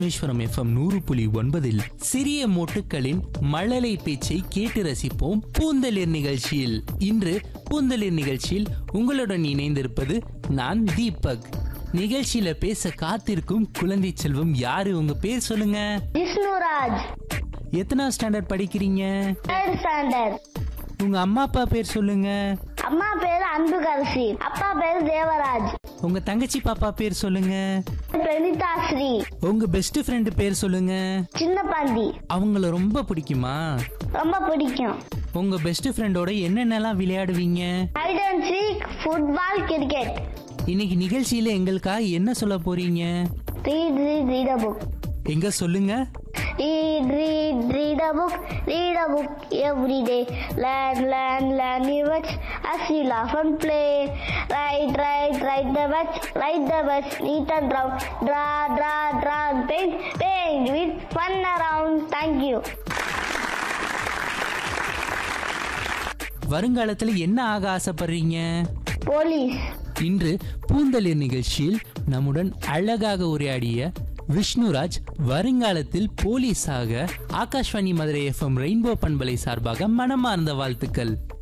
Rameswaram FM நூறு புள்ளி ஒன்பதில் சிறிய மொட்டுக்களின் மழலை பேச்சை கேட்டு ரசிப்போம் பூந்தளிர் நிகழ்ச்சியில் இன்று பூந்தளிர் நிகழ்ச்சியில் உங்களுடன் இணைந்திருப்பது நான் தீபக் நிகழ்ச்சியில பேச காத்திருக்கும் குழந்தை செல்வம் யாரு உங்க பேர் சொல்லுங்க விஷ்ணுராஜ் எத்தனாவது ஸ்டாண்டர்ட் படிக்கிறீங்க தேர்ட் ஸ்டாண்டர்ட் உங்க அம்மா அப்பா பேர் சொல்லுங்க அம்மா பேரு அன்புகரசி அப்பா பேரு தேவராஜ் உங்க தங்கச்சி பாப்பா பேர் சொல்லுங்க பிரணிதாஸ்ரீ உங்க பெஸ்ட் ஃப்ரெண்டு பேர் சொல்லுங்க சின்ன பாண்டி அவங்கள ரொம்ப பிடிக்குமா ரொம்ப பிடிக்கும் உங்க பெஸ்ட் ஃப்ரெண்டோட என்னென்னலாம் விளையாடுவீங்க hide and seek football cricket இன்னைக்கு நிகழ்ச்சியில எங்களுக்காக என்ன சொல்ல போறீங்க read read read a book எங்க சொல்லுங்க Read, read, read a book, read a book every day. Learn, learn, learn new words as you laugh and play. Write, write, write the words, write the words neat and round. Draw, draw, draw and paint, paint with fun around. Thank you. வருங்காலத்துல என்ன ஆக ஆசைப்படுறீங்க Police. இன்று பூந்தளிர் நிகழ்ச்சியில் நம்முடன் அழகாக உரையாடிய விஷ்ணுராஜ் வருங்காலத்தில் போலீஸாக ஆகாஷ்வாணி மதுரை எஃப்எம் ரெயின்போ பண்பலை சார்பாக மனமார்ந்த வாழ்த்துக்கள்